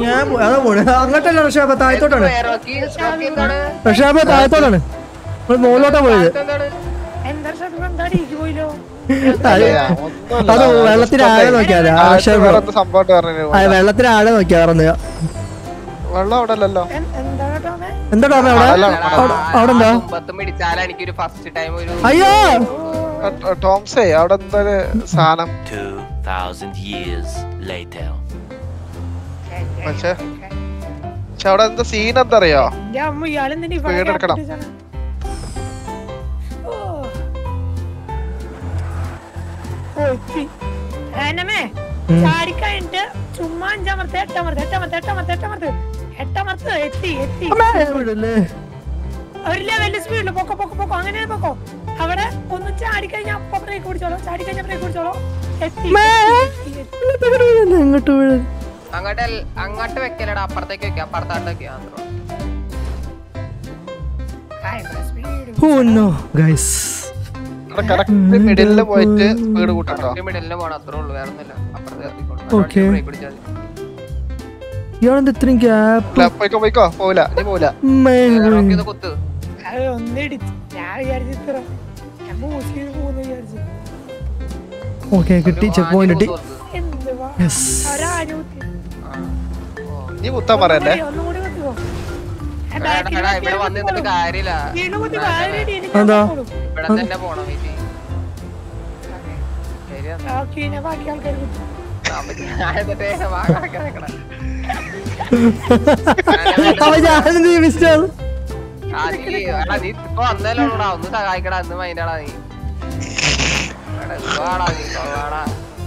ഞാൻ പോ- അതാ പോണേ അങ്ങോട്ടല്ല റഷാബ താഴത്തോട്ടാണ് റോക്കി റോക്കി എന്താണ് റഷാബ താഴത്തോട്ടാണ് നമ്മൾ മുകളിലോട്ടാ പോയത് എന്താണ് എന്താ ഷാപ്പ് എന്താ ഡീക്ക് പോയില്ലോ അത് അത് വെള്ളത്തിന് ആഴെ നോക്കിയാ മതി. ആ, റഷാബ സംഭവം പറഞ്ഞു ആ, വെള്ളത്തിന് ആഴെ നോക്കിയാ പറഞ്ഞ വെള്ളം അവിടെ അല്ലല്ലോ എൻ- എന്താ കേട്ടോന്നെ എന്താ അവിടെ അല്ല, അവിടെ- അവിടെ എന്താ തുമ്പത്തും പിടിച്ചാലാ എനിക്കൊരു ഫസ്റ്റ് ടൈം ഒരു അയ്യോ ടോംസേ അവിടെ എന്താ ഒരു സാധനം 2,000 years later. പക്ഷേ പക്ഷെ അവിടെ എന്താ സീൻ എന്താ അറിയോ എന്റെ അമ്മ ഇയാളെന്തിനാ ഈ വീട് എടുക്കണം. ഇട്ടിട്ടാണ്? ഓ. ഓ, എത്തി. ഏനമേ, ഉം. ചാടിക്കഴിഞ്ഞിട്ട് ചുമ്മാ അഞ്ചമർത്ത് എട്ടമർത്ത് എട്ടമർത്ത് എട്ടമർത്ത് എട്ടമർത്ത് എട്ടമർത്ത് എത്തി എത്തി വിടല്ലേ ഒരു ലെവലിൽ സ്പീഡില് പൊക്കോ പൊക്കോ പൊക്കോ അങ്ങനെ പൊക്കോ അവിടെ ഒന്ന് ചാടിക്കഴിഞ്ഞാൽ അപ്പൊ ബ്രേക്ക് പിടിച്ചോളൂ ചാടിക്കഴിഞ്ഞാൽ ബ്രേക്ക് പിടിച്ചോളൂ എത്തി എത്തി, എത്തി. എങ്ങോട്ട് വീഴ അങ്ങോട്ട് അല്ല- അങ്ങോട്ട് വെക്കലടാ അപ്പുറത്തേക്ക് വെക്കാം അപ്പുറത്തോട്ട് വെക്കാം അത്രേ ഉള്ളൂ. ഭയങ്കര speed. ഓ നോ ഗൈസ് അവിടെ കറക്റ്റ് മിഡിലില് പോയിട്ട് സ്പീഡ് കൂട്ടട്ടോ ഒരു മിഡലിന് പോണം അത്രേ ഉള്ളൂ വേറെ ഒന്നുമില്ല അപ്പുറത്ത് നിർത്തിക്കോളൂ. Okay. ബ്രേക്ക് പിടിച്ചാൽ മതി. ഇയാളെന്താ ഇത്രയും ഗ്യാപ്പ് ഇല്ല, പോയിക്കോ പോയിക്കോ പോവില്ല നീ പോവില്ല റോക്കി ഒന്ന് കുത്ത് അത് ഒന്നിടിച്ച് ഞാൻ വിചാരിച്ചു ഇത്ര ഞാൻ മൂസ് ചെയ്ത് പോകുന്നു വിചാരിച്ചു ഓക്കെ കിട്ടി ചെക്ക് പോയിന്റ് കിട്ടി കുത്ത് കുത്ത്. എന്ത് വാ യെസ് ഒരാഞ്ഞു കുത്തി ആ. ഓ. നീ കുത്താൻ പറയല്ലേ ഒന്നുകൂടി കുത്തിക്കോ എടാ, എടാ, എടാ, ഇവിടെ വന്ന് നിന്നിട്ട് കാര്യമില്ല വീണ്ടും കുത്തി വാരടി എനിക്ക് അതാ. ഇവിടെ തന്നെ പോണം ചേച്ചി ശരി എന്നാ. ബാക്കി ബാക്കി ആൾക്കാർ കുത്തി അപ്പൊ ഞാൻ എന്നിട്ട് വാങ്ങാക്കാൻ നിക്കണെ. അവ ഞാനെന്ത് മിസ്റ്റർ ആ, നീ- എടാ, നീ ഇപ്പൊ വന്നല്ലേ ഉള്ളൂടാ ഒന്ന് സഹായിക്കടാ എന്ന് മൈൻഡാടാ നീ എടാ, ഇപ്പൊ വാടാ നീ, ഇപ്പൊ വാടാ.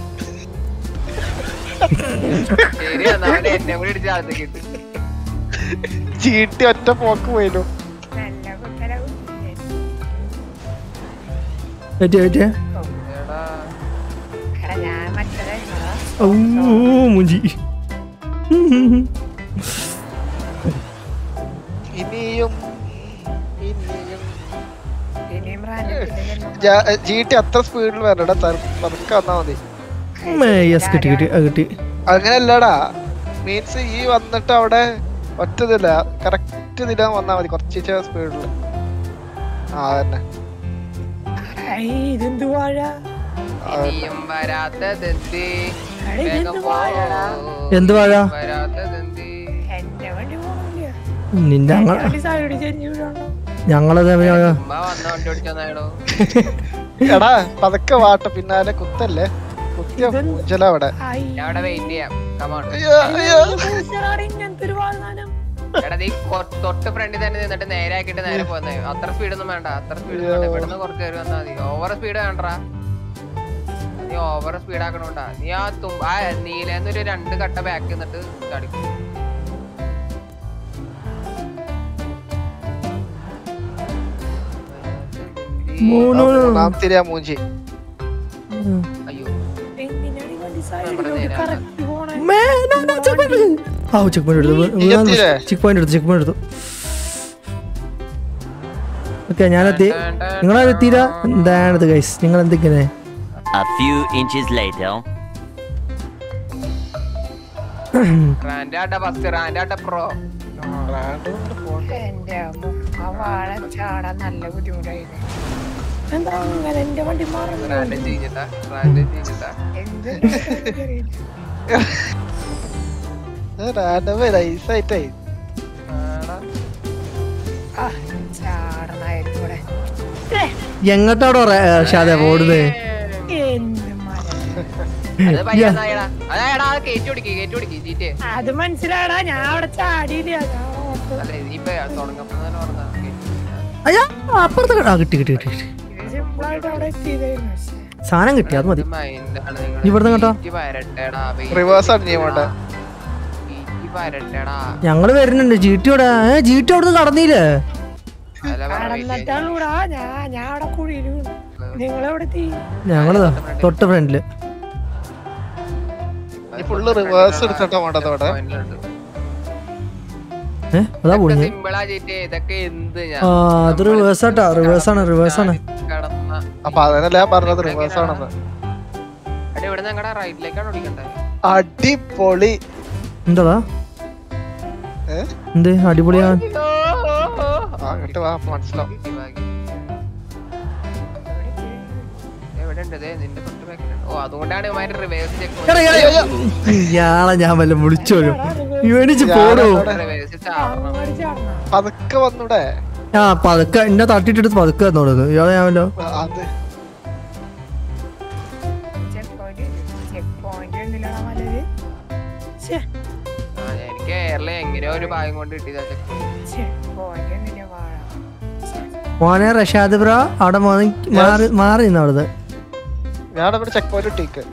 ശരി എന്നാ അവനെ എന്നെ കൂടി ഇടിച്ച് അകത്തേക്ക് ഇട്ട് ചീട്ടി ഒറ്റ പോക്ക് പോയില്ലോ നല്ല കുത്തല കുത്തി പറ്റിയ പറ്റിയ എടാ എടാ ഞാൻ മറ്റേ ഓ മുഞ്ചി ഇനിയും ഇനിയും ഇനിയും റാനത്തില്ല ജി ടി അത്ര സ്പീഡിൽ വരണ്ട പതുക്കെ വന്നാ മതി യെസ് കിട്ടി കിട്ടി അത് കിട്ടി അങ്ങനെയല്ലടാ മീൻസ് ഈ വന്നിട്ട് അവിടെ ഒറ്റ ഇതില്ല കറക്റ്റ് ഇതിലാ വന്നാ മതി കുറച്ച് സ്പീഡില് ആ തന്നെ ഇതെന്ത് വാഴ ഇനിയും വരാത്തതെന്ത് എടാ, വേഗം ഇതെന്ത് വാഴടാ പോ. എന്ത് വാഴ വരാത്തതെന്ത് എന്റെ വണ്ടി പോണില്ല നിന്റെ ഞങ്ങൾ വണ്ടി സൈഡ് ചെരിഞ്ഞു വിടാണോ ഞങ്ങളത് ചുമ്മാ വന്ന വണ്ടി ഓടിച്ചോ എടാ പതുക്കെ വാട്ട പിന്നാലെ കുത്തല്ലേ കുത്തിയ പൂഞ്ചല അവിടെ ആയി ഞാൻ അവിടെ വെയിറ്റ് ചെയ്യാം കമോൺ അയ്യോ, അയ്യോ. പൂച്ചറാടി ഇങ്ങനത്തെ ഒരു വാഴാനം എടാ നീ കൊ- തൊട്ട് ഫ്രണ്ടിൽ തന്നെ നിന്നിട്ട് നേരെ ആക്കിയിട്ട് നേരെ പോന്നെ അത്ര സ്പീഡ് ഒന്നും വേണ്ട അത്ര സ്പീഡ് വേണ്ട ഇവിടുന്ന് കുറച്ച് കയറി വന്നാൽ മതി ഓവർ സ്പീഡ് വേണ്ടടാ നീ ഓവർ സ്പീഡ് ആക്കണോണ്ടാ നീ ആ തുമ്പ ആ നീലേന്ന് ഒരു രണ്ട് കട്ട ബാക്ക് നിന്നിട്ട് ചാടിക്കും മൂന്നാമത്തിരിയാ മൂഞ്ചി അയ്യോ എന്തിനാണ് ഈ വണ്ടി നമ്മുടെ സൈഡിലോട്ട് നേരെ കറക്റ്റ് പോണേ ആ ചെക്ക് പോയിന്റ് എടുത്തു ഈ എത്തിയില്ലേ? ചെക്ക് പോയിന്റ് എടുത്തു ചെക്ക് പോയിന്റ് എടുത്തു ഓക്കെ ഞാനെത്തി നിങ്ങളെത്തിയില്ല എന്താണിത് ഗൈസ് നിങ്ങൾ എന്തൊക്കെയാണ് A few inches later. റാൻഡാട്ട ഫസ്റ്റ് റാൻഡാട്ട പ്രോ എന്റെ അമ്മ ആ വാഴ ചാടാൻ നല്ല ബുദ്ധിമുട്ടായിരുന്നു എന്താ അങ്ങനെ എന്റെ വണ്ടി മാറുന്നു റാൻഡ് ചെയ്തിട്ടാ റാൻഡ് ചെയ്തിട്ടാ എന്ത് നൈസായിട്ടായി ആടാ. ആ, ചാടണായിരുന്നു ഇവിടെ എങ്ങോട്ടാടോ ഷാദ ഓടുന്നത് എന്ത് മരം അത് പയ്യനായടാ അതായടാ അത് കേറ്റി പിടിക്ക് കേറ്റി പിടിക്ക് ജീറ്റേ അത് മനസ്സിലാടാ ഞാൻ അവിടെ ചാടിയില്ല ഞാൻ ഓർത്തു. അല്ല ഇപ്പൊ തുടങ്ങപ്പോ തന്നെ പറഞ്ഞാ കേറ്റി അയ്യാ അപ്പുറത്ത് കേ- ആ കിട്ടി കിട്ടി കിട്ടി കിട്ടി ഇത് സിമ്പിളായിട്ട് അവിടെ എത്തിയതായിരുന്നു പക്ഷേ സാധനം കിട്ടി അത് മതി മൈൻഡാണ് നീ ഇവിടുന്ന് കേട്ടോ? വരട്ടെടാ Reverse ആണ് നീ വേണ്ടേ? വീട്ടിൽ വരട്ടെടാ ഞങ്ങള് വരുന്നുണ്ട് ജീട്ടിയോടെ ഏ ജീട്ടി അവിടുന്ന് കടന്നില്ലേ അല്ല പറ വീട്ടിൽ. കടന്നിട്ടാണൂടാ ഞാൻ ഞാൻ അവിടെ കുഴിയിൽ വീണു നിങ്ങളെവിടെ എത്തി ഞങ്ങള് ദാ തൊട്ട് ഫ്രണ്ടില് നീ ഫുള്ള് റിവേഴ്സ് എടുത്തിട്ടാ വേണ്ടത് അവിടെ പോയിന്റിലുണ്ട്. ഏ അതാ ഇതൊക്കെ പൊളിഞ്ഞ് സിമ്പിളാ ജീറ്റേ ഇതൊക്കെ എന്ത് ഞാൻ ആ അത് റിവേഴ്സ് ആട്ടാ റിവേഴ്സ് ആണ് റിവേഴ്സ് ആണ് കടന്ന അപ്പൊ അതന്നല്ല ഞാൻ പറഞ്ഞത് റിവേഴ്സ് ആണെന്ന് അടി ഇവിടെ ഞങ്ങളുടെ റൈറ്റിലേക്കാണ് ഓടിക്കണ്ടേ അടിപൊളി എന്താ ഏ? എന്ത് അടിപൊളിയാ ആ ഇങ്ങോട്ട് വാ അപ്പൊ മനസ്സിലാവും എവിടെ ഉണ്ട് ദേ നിന്റെ തൊട്ട് ബാക്കിലുണ്ട് ഓ അതുകൊണ്ടാണ് ഇവന്മാര് റിവേഴ്സ് ചെക്ക് എടാ, എടാ, എടാ. ഇയാളെ ഞാൻ വല്ല വിളിച്ചോലും ഇവനിച്ച് പോടോ റിവേഴ്സ് ചാടണം അങ്ങോട്ട് ചാടണം പതുക്കെ വന്നൂടെ ആ പതുക്കെ എന്നെ തട്ടിട്ടെടുത്ത് പതുക്കെ വന്നോളൂ ഇയാളെ ഞാൻ വല്ലോ ആ, അത് ചെക്ക് പോയിന്റ് ചെക്ക് പോയിന്റ് ഒന്നുമില്ലടാ മലര് ഛേ ആ, എനിക്ക് കേരളം എങ്ങനെയോ ഒരു ഭാഗം കൊണ്ട് കിട്ടിയതാ ചെക്ക് ചെക്ക് പോയിന്റ് ഒന്നുമില്ല വാഴ മോനെ റഷാദ് ബ്രോ അവിടെ മോനെ മാറി മാറി നിന്ന് അവിടുന്ന് ഞാൻ ഇവിടെ ചെക്ക് പോയിന്റ് ഇട്ടേക്ക്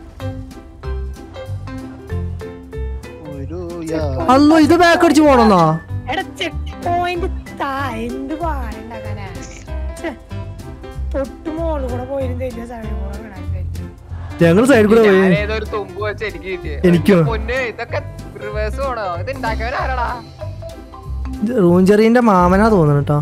ഒരു യാ- അല്ലോ ഇത് ബാക്ക് അടിച്ച് പോണെന്നോ എടാ ചെക്ക് പോയിന്റ് താ എന്ത് പാടുണ്ടാക്കാനാ ഛേ, തൊട്ട് മോള് കൂടെ പോയിരുന്ന വലിയ സൈഡിൽ കൂടെ കിടക്കാൻ ഞങ്ങൾ സൈഡിൽ കൂടെ പോയി ഞാൻ ഏതോ ഒരു തുമ്പ് വെച്ച് എനിക്ക് കിട്ടിയത് എനിക്കോ? പൊന്ന് ഇതൊക്കെ റിവേഴ്സ് പോണോ ഇത് ഉണ്ടാക്കിയവൻ ആരാടാ റൂഞ്ചെറിന്റെ മാമനാ തോന്നുന്നു കേട്ടോ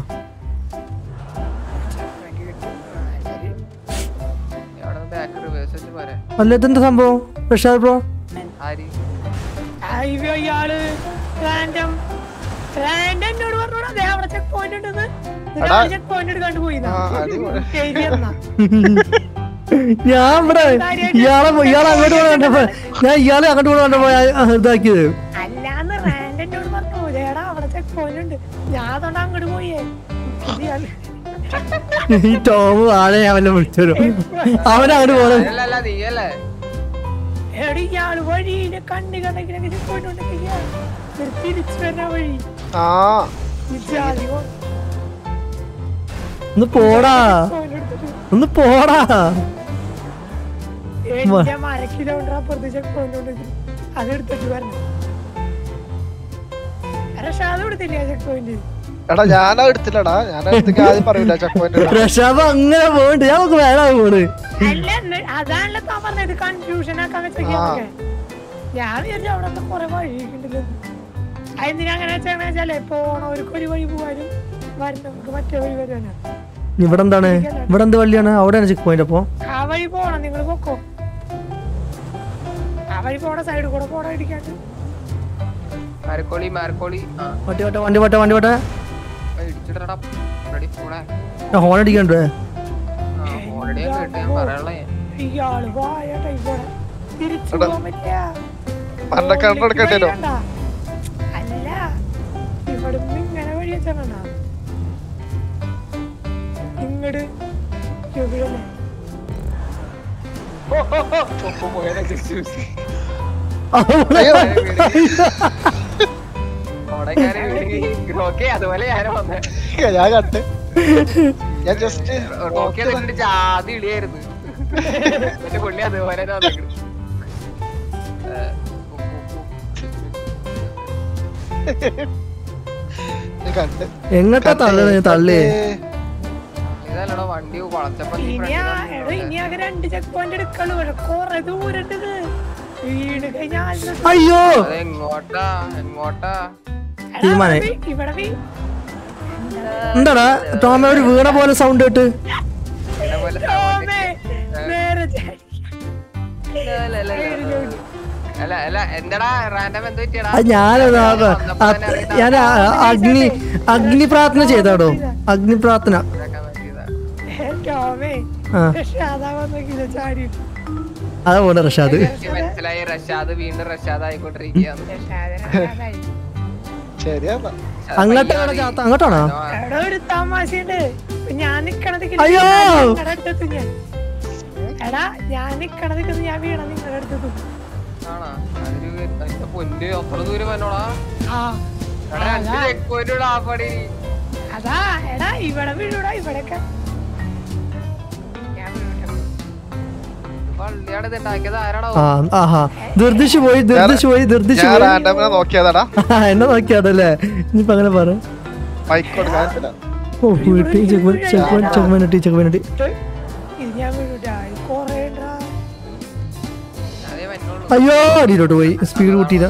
എവിടെ ബാക്ക് റിവേഴ്സ് വെച്ച് പോരെ അല്ല ഇതെന്താ സംഭവം റഷാദ് ബ്രോ ആര് അയ്യോ ഇയാള് റാൻഡം റാൻഡം എന്നോട് പറഞ്ഞോടാ ദേ അവിടെ ചെക്ക് പോയിന്റ് ഉണ്ടെന്ന് എടാ. ചെക്ക് പോയിന്റ് എടുക്കാണ്ട് പോയി ആ, അടിപൊളി. എഴുതി തന്നാ ഞാൻ ഇവിടെ ഇയാളെ ഇയാളെ അങ്ങോട്ട് പോയി കണ്ടപ്പോ ഞാൻ ഇയാളെ അങ്ങോട്ട് പോയി കണ്ടപ്പോ ഞാൻ, ആ, ഇതാക്കിയത് അല്ലാന്ന് റാൻഡ് എന്നോട് പറഞ്ഞു ദേടാ അവിടെ ചെക്ക് പോയിന്റ് ഉണ്ട് ഞാൻ അതുകൊണ്ട് അങ്ങോട്ട് പോയേ ഇത് ഇയാള് ഈ ടോം ആളെ ഞാൻ വല്ല വിളിച്ചോ അവൻ അങ്ങോട്ട് പോണേ അല്ലല്ല നീയല്ലേ എടി ഇയാള് വഴിയിലെ കണ്ണി കണക്കിനൊക്കെ ചെക്ക് പോയിന്റ് ഉണ്ടെങ്കിൽ തിരിച്ചു വരുന്ന വഴി ആ ഇജാതി ഒന്ന് പോടാ പോയിന്റ് എടുത്തിട്ട് ഒന്ന് പോടാ എന്റെ അര കിലോമീറ്റർ അപ്പുറത്ത് ചെക്ക് പോയിന്റ് ഉണ്ട് അത് എടുത്തിട്ട് വരണം പക്ഷെ അത് എടുത്തില്ല ചെക്ക് പോയിന്റ് എടാ ഞാനാ എടുത്തില്ലടാ ഞാൻ എടുത്തേക്ക് ആദ്യം പറയൂല ചെക്ക് പോയിന്റ് റഷാബ് അങ്ങനെ പോണ്ട് ഞാൻ നമുക്ക് വേണം പോണ് അല്ല എന്ന് അതാണല്ലോ താൻ പറഞ്ഞത് കൺഫ്യൂഷൻ ആക്കാൻ വെച്ചൊക്കെ ഞാൻ വിചാരിച്ചു അവിടെ നിന്ന് കുറെ വഴിയുണ്ടല്ലോ അതെന്തിനാ അങ്ങനെ വെച്ചാന്ന് വെച്ചാലേ പോണവർക്ക് ഒരു വഴി പോകാനും വരുന്നവർക്ക് മറ്റേ വഴി വരുവാനാ ഇവിടെ എന്താണ് ഇവിടെ എന്ത് വള്ളിയാണ് അവിടെയാണ് ചെക്ക് പോയിന്റ് അപ്പൊ ആ വഴി പോണം നിങ്ങൾ പൊക്കോ ആ വഴി പോണ സൈഡിൽ കൂടെ പോണ ഇടിക്കാണ്ട് മരക്കോളി മരക്കോളി ആ വണ്ടി വട്ടെ വണ്ടി വട്ടെ വണ്ടി വട്ടെ ഇടിച്ചിട്ടടാ റെഡി കൂടെ ഞാൻ ഹോൺ അടിക്കണ്ടേ ഓൾറെഡി കേട്ട് ഞാൻ പറയാനുള്ള ഇയാള് വായ ടൈപ്പോടെ തിരിച്ചു എടാ. പോകാൻ പറ്റില്ല മരണ കണ്ണ് എടുക്കണ്ടല്ലോ വഴി വേണ്ട. അല്ല ഇവിടുന്ന് ഇങ്ങനെ വഴി വെച്ചാണ് ഇങ്ങട് എവിടെയല്ലേ അയ്യോ ഓക്കെ അതുപോലെ ഞാനും വന്നേ ഞാൻ കണ്ട് ഞാൻ ജസ്റ്റ് റോക്കി എന്നിട്ട് ജാതി ഇളിയായിരുന്നു എന്നിട്ട് പുള്ളി അതുപോലെ തന്നെ വന്നേക്കണ്. ഏ, ഉ, ഉ, ഉ. കണ്ട് എങ്ങട്ടാ തള്ളേ തള്ളേ ഇതല്ലടോ വണ്ടി വളച്ചപ്പോ ഈ ഇനി ആ front ൽ എടോ ഇനി ആകെ രണ്ട് ചെക്ക് പോയിന്റ് എടുക്കുള്ളൂ ഇവിടെ കൊറേ ദൂരം ഉണ്ട് വീട് കഴിഞ്ഞാൽ അയ്യോ അത് എങ്ങോട്ടാ എങ്ങോട്ടാ തീരുമാനായി. ഇവിടെ വീ- എന്താടാ ടോമ ഒരു വീണ പോലെ സൗണ്ട് കേട്ട് ഇതേപോലെ ടോമേ, നേരെ ചാടി. അല്ല, അല്ല, അല്ല, അല്ല. അല്ല അല്ല എന്താടാ റാൻഡം എന്ത് പറ്റിയടാ അത് ഞാനതാ ഞാൻ ആ- അഗ്നി അഗ്നി പ്രാർത്ഥന ചെയ്താടോ അഗ്നി പ്രാർത്ഥന ഇതാക്കാൻ പറ്റിയതാ. ഏ, ടോമേ ആ പക്ഷെ അതാ വന്നെങ്കിലോ ചാടി അതാ പോണ റഷാദ് എനിക്ക് മനസ്സിലായി റഷാദ് വീണ്ടും റഷാദ് ആയിക്കൊണ്ടിരിക്കുകയാണ് രക്ഷാദനായി. ശരിയാ അങ്ങോട്ടാണോ ചാത്ത അങ്ങോട്ടാണോ എടോ ഒരു തമാശയുണ്ട് ഇപ്പൊ ഞാൻ നിക്കണത് അയ്യോ! നിങ്ങളുടെ അടുത്തെത്തും ഞാൻ എടാ ഞാൻ നിക്കണത് ഞാൻ വീണ നിങ്ങളുടെ അടുത്തെത്തും ആണോ അതൊരു അതിന്റെ പൊന്ന് അത്ര ദൂരം വന്നോടാ ആ എടാ രണ്ട് അതാ. ചെക്ക് പോയിന്റ് ആപ്പാടി അതാ എടാ ഇവിടെ വീഴൂടാ ഇവിടെയൊക്കെ ഞാൻ വീഴൂട്ടോ. പള്ളിയാണ് ഇത് ഉണ്ടാക്കിയത് ആരാടോ ആ ആഹാ ദീർഘിച്ചു പോയി ദീർഘിച്ചു പോയി ദീർഘിച്ചു ഞാൻ പോയി റാൻഡമിനെ നോക്കിയതാടാ ആ, എന്നെ നോക്കിയാതല്ലേ ഇനിയിപ്പോ അങ്ങനെ പറ മൈക്ക് കൊടുക്കാൻ ഓ വീട്ടി ചെക്ക് ചെക്ക് ചെക്ക് വേണ്ടി ചെക്ക് വേണ്ടി ഇത് ഞാൻ വീഴൂട്ടാ ഇത് കൊറേ ഉണ്ടാ അതേ വന്നോളൂ അയ്യോ അടിയിലോട്ട് പോയി സ്പീഡ് കൂട്ടിയില്ല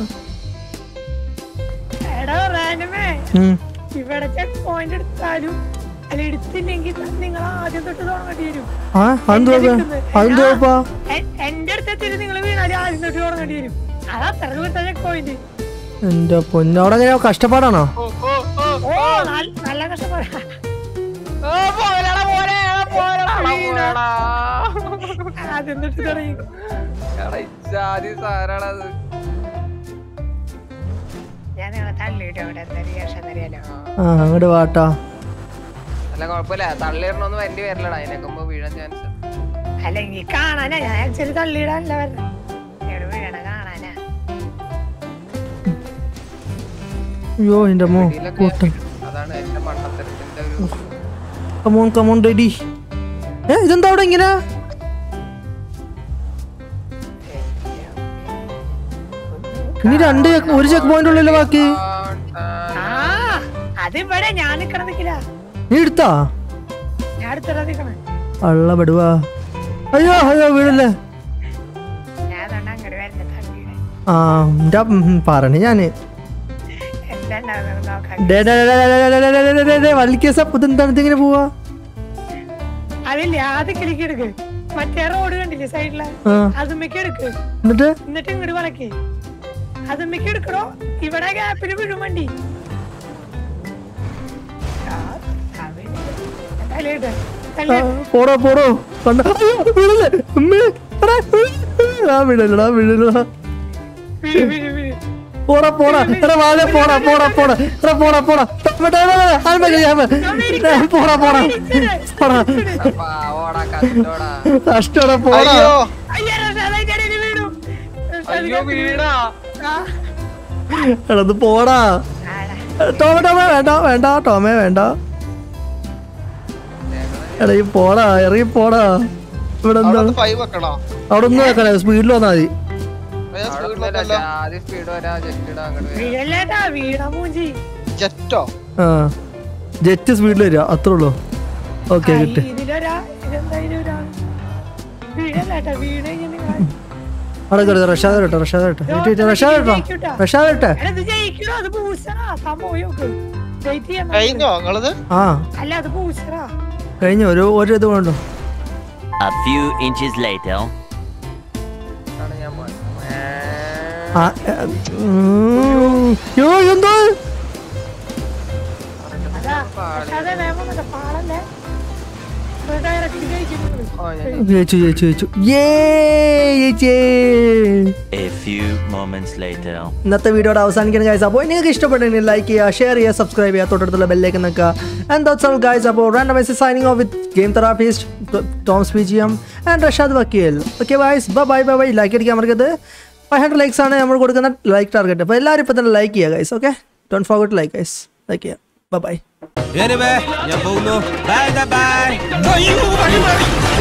എടാ റാൻഡമേ ഉം. ഇവിടെ ചെക്ക് പോയിന്റ് എടുത്താലും അല്ല എടുത്തില്ലെങ്കിൽ നിങ്ങൾ ആദ്യം തൊട്ട് തുടങ്ങേണ്ടി വരും ആ അതെന്ത് നോക്ക അതെന്ത് നോപ്പാ എ- എന്റെ അടുത്ത് എത്തിയിട്ട് നിങ്ങൾ വീണാലും ആദ്യം തൊട്ട് തുടങ്ങേണ്ടി വരും അതാ അത്ര ദൂരത്തെ ചെക്ക് പോയിന്റ് എന്റെ പൊന്നു അവിടെ എങ്ങനെയാ കഷ്ടപ്പാടാണോ ഓ ഓ ഓ ഓ നല്ല നല്ല കഷ്ടപ്പാടാ ഓ, പോരെടാ, പോരെ, എടാ, പോരെടാ, എടാ, പോരെടാ. അത് എന്നിട്ട് തുടങ്ങി എടാ, ഇജ്ജാതി സാധനാടാ അത്. ഞാൻ നിങ്ങളെ തള്ളിയിട്ട് അവിടെ എന്തായാലും ശേഷം അറിയാലോ ആ അങ്ങോട്ട് വാട്ടാ അല്ല കുഴപ്പമില്ല തള്ളിയിടണോന്ന് വണ്ടി വരില്ലടാ അതിനൊക്കെ മുമ്പ് വീഴാൻ ചാൻസ് അല്ലെങ്കിൽ കാണാനാ ഞാൻ ആക്ച്വലി തള്ളിയിടാനല്ല വരുന്നത് എവിടെ വീഴണ കാണാനാ അയ്യോ എന്റെ മോ കൂട്ടൻ അതാണ് എന്റെ മണ്ടത്തരത്തിന്റെ ഒരു കമോൺ കമോൺ റെഡി ഏ ഇതെന്താ അവിടെ ഇങ്ങനെ ഇനി രണ്ട് check- ഒരു ചെക്ക് പോയിന്റ് ഉള്ളല്ലോ ബാക്കി ആ അതിവിടെ ഞാൻ നിക്കണ നിക്കില്ല നീ എടുത്താ ഞാൻ അടുത്തടാ നിക്കണേ അള്ള പെടുവാ അയ്യോ അയ്യോ വീടല്ലേ ഞാൻ അതുകൊണ്ട് അങ്ങോട്ട് വരുന്ന തള്ളിയുടെ ആ എന്റെ പറഞ്ഞു ഞാന് എന്താ ഉണ്ടാവുന്നത് നോക്കാം ഡേ, ഡേ, ഡേ, ഡേ, ഡേ, ഡേ, ഡേ, ഡേ, ഡേ, ഡേ, വള്ളിക്കേസ ഇതെന്താണ് ഇതിങ്ങനെ പോവാ അതില്ലേ ആദ്യം കിളിക്ക് എടുക്ക് മറ്റേ റോഡ് കണ്ടില്ലേ സൈഡില് ആ അതുമ്മക്ക് എടുക്ക് എന്നിട്ട് എന്നിട്ട് ഇങ്ങോട്ട് വളക്കേ അതുമ്മക്ക് എടുക്കണോ ഇവിടെ ഗ്യാപ്പിന് വീഴും വണ്ടി ആ, അവന് തലയിട്ട് ആ, തലയിട്ട് പോടോ പോടോ കണ്ട അയ്യോ, വീഴല്ലേ അമ്മേ, എടാ, വീഴ്. ആ വീഴല്ലടാ വീഴല്ലടാ വീഴ് വീഴ് വീഴ് പോടാ പോടാ എടാ വാഴ പോടാ പോടാ പോടാ എടാ പോടാ പോടാ ടൊമാറ്റോ, എടാ, എടാ, ആൽമ കഴിയാമ. എടാ, പോടാ പോടാ പോടാ പാവോടാ കഷ്ടോടാ കഷ്ടോടാ പോടാ അയ്യോ അയ്യോ റഷാദ് അതിന്റെ ഇടയിൽ വീണു അയ്യോ വീടാ ആ, എടാ ഇത് പോടാ ആടാ. ടോമേ വേണ്ട വേണ്ട ടോമേ വേണ്ട എടാ ഈ പോടാ ഇറങ്ങി പോടാ ഇവിടെ എന്താ അവിടെ ഫൈവ് വെക്കണോ അവിടെ ഒന്നും വെക്കണേ സ്പീഡിൽ വന്നാ മതി ഞാൻ അവിടെ സ്പീഡിൽ ഒന്നുമില്ല, വെക്കല്ലോ ആദ്യം സ്പീഡ് വരാ ജസ്റ്റ് ഇടാ അങ്ങോട്ട് വരാം വീഴല്ലേട്ടാ വീണ മൂഞ്ചി ജെറ്റോ ആ ജെറ്റ് സ്പീഡിൽ വരിക അത്രേ ഉള്ളൂ ഓക്കെ ആ, കിട്ടി ഇതിലൊരാ ഇതെന്തായാലും ഒരാൾ വീഴല്ലേട്ടാ വീണ് കഴിഞ്ഞാൽ നിങ്ങൾ അവിടെ കയറി റഷാദ് വരട്ടെ റഷാദ് വരട്ടെ വെയിറ്റ് ചെയ്യട്ടെ റഷാദ് വരട്ടോ റഷാദ് വരട്ടെ എടാ, ഇത് ജയിക്കണോ അത് ബൂസ്റ്ററാ താൻ പോയി നോക്ക് വെയിറ്റ് ചെയ്യാൻ നോക്ക്. കഴിഞ്ഞോ നിങ്ങളത് ആ അല്ല അത് ബൂസ്റ്ററാ കഴിഞ്ഞു ഒരു ഒരു ഇത് കൊണ്ടോ A few inches later. ആണ് ഞാൻ പോയത്. ആ ഏ, ഉം. യ്യോ, എന്തോ അതാ പക്ഷെ അതെ വേഗം വന്നോ, പാടല്ലേ ഒരു direct ജയിക്കും നിങ്ങള്. ഓ, ഞാൻ ജയിച്ചു ജയിച്ചു ജയിച്ചു യേ ജയിച്ചേ A few moments later. ഇന്നത്തെ വീഡിയോയുടെ അവസാനിക്കുന്ന ഗൈസ് അപ്പോൾ നിങ്ങൾക്ക് ഇഷ്ടപ്പെട്ടെങ്കിൽ ലൈക്ക് ചെയ്യുക ഷെയർ ചെയ്യുക സബ്സ്ക്രൈബ് ചെയ്യുക തൊട്ടടുത്തുള്ള ബെല്ലേക്ക് നിൽക്കുക ആൻഡ് ദോട്ട്സ് ഓൾ ഗൈസ് അപ്പോൾ randomize signing off with game therapist Toms P G M and Rashad വക്കീൽ okay byes bye bye bye like അടിക്കാൻ മറക്കരുത് ഫൈവ് ഹൺഡ്രഡ് ലൈക്സ് ആണ് നമ്മൾ കൊടുക്കുന്ന ലൈക്ക് ടാർഗറ്റ് അപ്പോൾ എല്ലാവരും ഇപ്പോൾ തന്നെ ലൈക്ക് ചെയ്യുക guys okay don't forget like guys like ചെയ്യുക ബൈ Anyway, ഞാൻ പോകുന്നു ബൈ ബൈ